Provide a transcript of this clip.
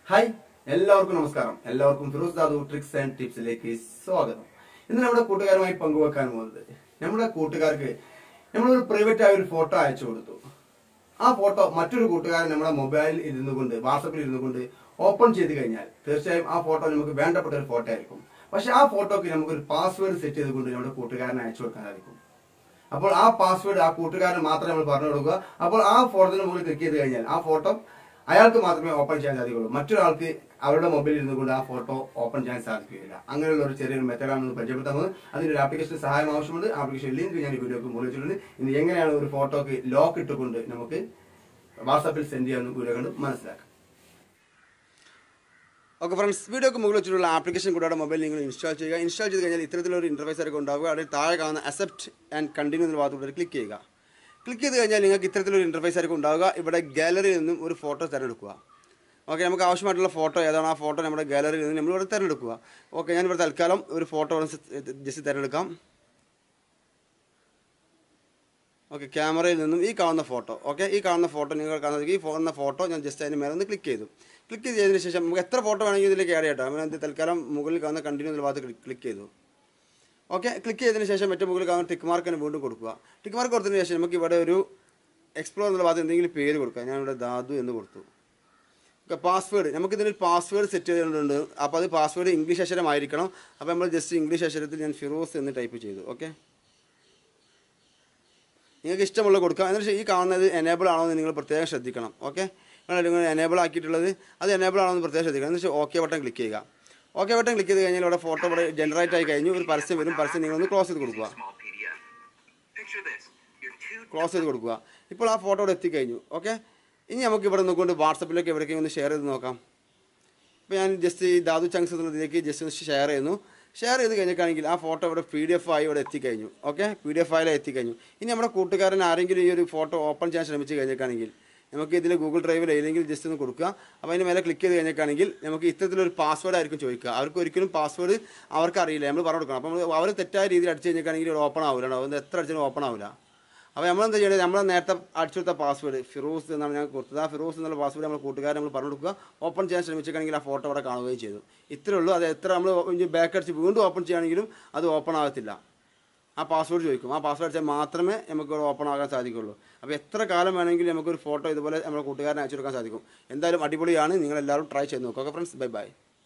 Hi എല്ലാവർക്കും നമസ്കാരം എല്ലാവർക്കും ഫിറോസ് ദാദു ട്രിക്സ് ആൻഡ് ടിപ്സിലേക്ക് സ്വാഗതം ഇന്ന് നമ്മുടെ കൂട്ടുകാരുമായി പങ്കുവെക്കാൻ പോകുന്നത് നമ്മുടെ കൂട്ടുകാർക്ക് നമ്മളൊരു പ്രൈവറ്റ് ആയ ഒരു ഫോട്ടോ അയച്ചു കൊടുത്തു ആ ഫോട്ടോ മറ്റൊരു കൂട്ടുകാരൻ നമ്മുടെ മൊബൈലിൽ ഇരുന്നു കൊണ്ട് വാട്സപ്പിൽ ഇരുന്നു കൊണ്ട് ഓപ്പൺ ചെയ്ത് കഴിഞ്ഞാൽ തീർച്ചയായും ആ ഫോട്ടോ നമുക്ക് വേണ്ടപ്പെട്ട ഒരു ഫോട്ടോ ആയിരിക്കും പക്ഷെ ആ ഫോട്ടോക്ക് നമുക്ക് ഒരു പാസ്വേഡ് സെറ്റ് ചെയ്തുകൊണ്ട് നമ്മുടെ കൂട്ടുകാരനെ അയച്ചു കൊടുക്കാൻ സാധിക്കും അപ്പോൾ ആ പാസ്വേഡ് ആ കൂട്ടുകാരന് മാത്രമേ നമ്മൾ പറഞ്ഞു കൊടുക്കുക അപ്പോൾ ആ ഫോട്ടോത്തിന് മുകളിൽ ക്ലിക്ക് ചെയ്ത് കഴിഞ്ഞാൽ ആ ഫോട്ടോ അയാൾക്ക് മാത്രമേ ഓപ്പൺ ചെയ്യാൻ സാധിക്കുള്ളൂ മറ്റൊരാൾക്ക് അവരുടെ മൊബൈലിൽ ഇരുന്നു കൊണ്ട് ആ ഫോട്ടോ ഓപ്പൺ ചെയ്യാൻ സാധിക്കുകയില്ല അങ്ങനെയുള്ള ഒരു ചെറിയൊരു മെത്തേഡാണ് പരിചയപ്പെടുത്താൻ പോകുന്നത് അതിന് ഒരു ആപ്ലിക്കേഷൻ സഹായം ആവശ്യമുണ്ട് ആപ്ലിക്കേഷൻ ലിങ്ക് ഞാൻ ഈ വീഡിയോക്ക് മുകളിൽ വെച്ചിട്ടുണ്ട് ഇനി എങ്ങനെയാണ് ഒരു ഫോട്ടോക്ക് ലോക്ക് ഇട്ടുകൊണ്ട് നമുക്ക് വാട്സാപ്പിൽ സെൻഡ് ചെയ്യാൻ വീഡിയോ കണ്ട് മനസ്സിലാക്കാം ഓക്കെ ഫ്രണ്ട്സ് വീഡിയോക്ക് മുകളിൽ വെച്ചിട്ടുള്ള ആപ്ലിക്കേഷൻ കൂടെ മൊബൈൽ നിങ്ങൾ ഇൻസ്റ്റാൾ ചെയ്യുക ഇൻസ്റ്റാൾ ചെയ്ത് കഴിഞ്ഞാൽ ഇത്തരത്തിലൊരു ഇന്റർഫേസ് ആയിരിക്കും ഉണ്ടാവുക അതിൽ താഴെ കാണുന്ന അക്സെപ്റ്റ് ആൻഡ് കണ്ടിന്യൂ എന്ന ഭാഗത്തൂടെ ക്ലിക്ക് ചെയ്യുക ക്ലിക്ക് ചെയ്ത് കഴിഞ്ഞാൽ നിങ്ങൾക്ക് ഇത്തരത്തിലൊരു ഇന്റർഫേസ് ആയിരിക്കും ഉണ്ടാവുക ഇവിടെ ഗാലറിയിൽ നിന്നും ഒരു ഫോട്ടോ തിരഞ്ഞെടുക്കുക ഓക്കെ നമുക്ക് ആവശ്യമായിട്ടുള്ള ഫോട്ടോ ഏതാണ് ആ ഫോട്ടോ നമ്മുടെ ഗാലറിയിൽ നിന്ന് നമ്മൾ ഇവിടെ തിരഞ്ഞെടുക്കുക ഓക്കെ ഞാൻ ഇവിടെ തൽക്കാലം ഒരു ഫോട്ടോ ജസ്റ്റ് തിരഞ്ഞെടുക്കാം ഓക്കെ ക്യാമറയിൽ നിന്നും ഈ കാണുന്ന ഫോട്ടോ ഓക്കെ ഈ കാണുന്ന ഫോട്ടോ നിങ്ങൾ കാണുന്നത് ഈ കാണുന്ന ഫോട്ടോ ഞാൻ ജസ്റ്റ് അതിന് മേലെ ഒന്ന് ക്ലിക്ക് ചെയ്തു ക്ലിക്ക് ചെയ്തതിന് ശേഷം നമുക്ക് എത്ര ഫോട്ടോ വേണമെങ്കിൽ ഇതിലേക്ക് ആഡ് ചെയ്യട്ടോ അങ്ങനെ ഇത് തൽക്കാലം മുകളിൽ കാണുന്ന കണ്ടിന്യൂ എന്ന ഭാഗത്ത് ക്ലിക്ക് ചെയ്തു ഓക്കെ ക്ലിക്ക് ചെയ്തതിന് ശേഷം ഏറ്റവും മുകളിൽ കാണുന്ന ടിക്ക് മാർക്കിന് വീണ്ടും കൊടുക്കുക ടിക്ക് മാർക്ക് കൊടുത്തതിന് ശേഷം നമുക്ക് ഇവിടെ ഒരു എക്സ്പ്ലോർ എന്നുള്ള ഭാഗത്ത് എന്തെങ്കിലും പേര് കൊടുക്കുക ഞാൻ ഇവിടെ ദാദു എന്ന് കൊടുത്തു ഓക്കെ പാസ്വേഡ് നമുക്ക് ഇതിന് പാസ്വേഡ് സെറ്റ് ചെയ്തിട്ടുണ്ട് അപ്പോൾ അത് പാസ്വേഡ് ഇംഗ്ലീഷ് അക്ഷരമായിരിക്കണം അപ്പോൾ നമ്മൾ ജസ്റ്റ് ഇംഗ്ലീഷ് അക്ഷരത്തിൽ ഞാൻ ഫിറോസ് എന്ന് ടൈപ്പ് ചെയ്തു ഓക്കെ നിങ്ങൾക്ക് ഇഷ്ടമുള്ള കൊടുക്കുക എന്നിട്ട് ഈ കാണുന്നത് എനേബിൾ ആണോ എന്ന് നിങ്ങൾ പ്രത്യേകം ശ്രദ്ധിക്കണം ഓക്കെ നിങ്ങൾ എനേബിൾ ആക്കിയിട്ടുള്ളത് അത് എനേബിൾ ആണോ എന്ന് പ്രത്യേകം ശ്രദ്ധിക്കണം എന്ന് വെച്ചാൽ ഓക്കെ ബട്ടൺ ക്ലിക്ക് ചെയ്യുക ഓക്കെ ബട്ടൺ ക്ലിക്ക് ചെയ്ത് കഴിഞ്ഞാൽ ഇവിടെ ഫോട്ടോ ഇവിടെ ജനറേറ്റ് ആയി കഴിഞ്ഞു ഒരു പരസ്യം വരും പരസ്യം നിങ്ങളൊന്ന് ക്ലോസ് ചെയ്ത് കൊടുക്കുക small PDF. Picture this. You're two close ചെയ്ത് കൊടുക്കുക ഇപ്പോൾ ആ ഫോട്ടോ ഇവിടെ എത്തിക്കഴിഞ്ഞു ഓക്കെ ഇനി നമുക്ക് ഇവിടെ നിന്നുകൊണ്ട് വാട്സപ്പിലേക്ക് എവിടേക്കും ഒന്ന് ഷെയർ ചെയ്ത് നോക്കാം ഇപ്പോൾ ഞാൻ ജസ്റ്റ് ഈ ദാദു ചങ്സ് എന്നുള്ളതിലേക്ക് ജസ്റ്റ് ഒന്ന് ഷെയർ ചെയ്യുന്നു ഷെയർ ചെയ്ത് കഴിഞ്ഞിട്ടാണെങ്കിൽ ആ ഫോട്ടോ ഇവിടെ പി ഡി എഫ് ആയി ഇവിടെ എത്തിക്കഴിഞ്ഞു okay P D F file എത്തിക്കഴിഞ്ഞു ഇനി നമ്മുടെ കൂട്ടുകാരൻ ആരെങ്കിലും ഈ ഒരു ഫോട്ടോ ഓപ്പൺ ചെയ്യാൻ ശ്രമിച്ച് കഴിഞ്ഞിട്ടാണെങ്കിൽ നമുക്ക് ഇതിൽ ഗൂഗിൾ ഡ്രൈവിൽ ഏതെങ്കിലും ജസ്റ്റ് ഒന്ന് കൊടുക്കുക അപ്പോൾ അതിന് മേലെ ക്ലിക്ക് ചെയ്ത് കഴിഞ്ഞിട്ടാണെങ്കിൽ നമുക്ക് ഇത്തരത്തിലൊരു പാസ്വേഡ് ആയിരിക്കും ചോദിക്കുക അവർക്ക് ഒരിക്കലും പാസ്വേഡ് അവർക്ക് അറിയില്ല നമ്മൾ പറഞ്ഞു കൊടുക്കണം അപ്പോൾ നമ്മൾ അവർ തെറ്റായ രീതിയിൽ അടിച്ച് കഴിഞ്ഞിട്ടാണെങ്കിൽ ഇവിടെ ഓപ്പൺ ആവില്ല അത് എത്ര അടിച്ചാലും ഓപ്പൺ ആവില്ല അപ്പോൾ നമ്മൾ എന്താ ചെയ്യേണ്ടത് നമ്മൾ നേരത്തെ അടിച്ചു കൊടുത്ത പാസ്വേഡ് ഫിറോസ് എന്നാണ് ഞാൻ കൊടുത്തത് ആ ഫിറോസ് എന്നുള്ള പാസ്വേഡ് നമ്മൾ കൂട്ടുകാരെ നമ്മൾ പറഞ്ഞു കൊടുക്കുക ഓപ്പൺ ചെയ്യാൻ ശ്രമിച്ചിട്ടുണ്ടെങ്കിൽ ആ ഫോട്ടോ അവിടെ കാണുകയും ചെയ്തു ഇത്രേ ഉള്ളൂ അത് എത്ര നമ്മൾ ബാക്ക് അടിച്ച് വീണ്ടും ഓപ്പൺ ചെയ്യുകയാണെങ്കിലും അത് ഓപ്പൺ ആകത്തില്ല ആ പാസ്വേഡ് ചോദിക്കും ആ പാസ്വേഡ് അടിച്ചാൽ മാത്രമേ നമുക്ക് ഇവിടെ ഓപ്പൺ ആകാൻ സാധിക്കുള്ളൂ അപ്പോൾ എത്ര കാലം വേണമെങ്കിലും നമുക്കൊരു ഫോട്ടോ ഇതുപോലെ നമ്മുടെ കൂട്ടുകാരനെ അയച്ചു കൊടുക്കാൻ സാധിക്കും എന്തായാലും അടിപൊളിയാണ് നിങ്ങൾ എല്ലാവരും ട്രൈ ചെയ്ത് നോക്കുക ഓക്കെ ഫ്രണ്ട്സ് ബൈ ബൈ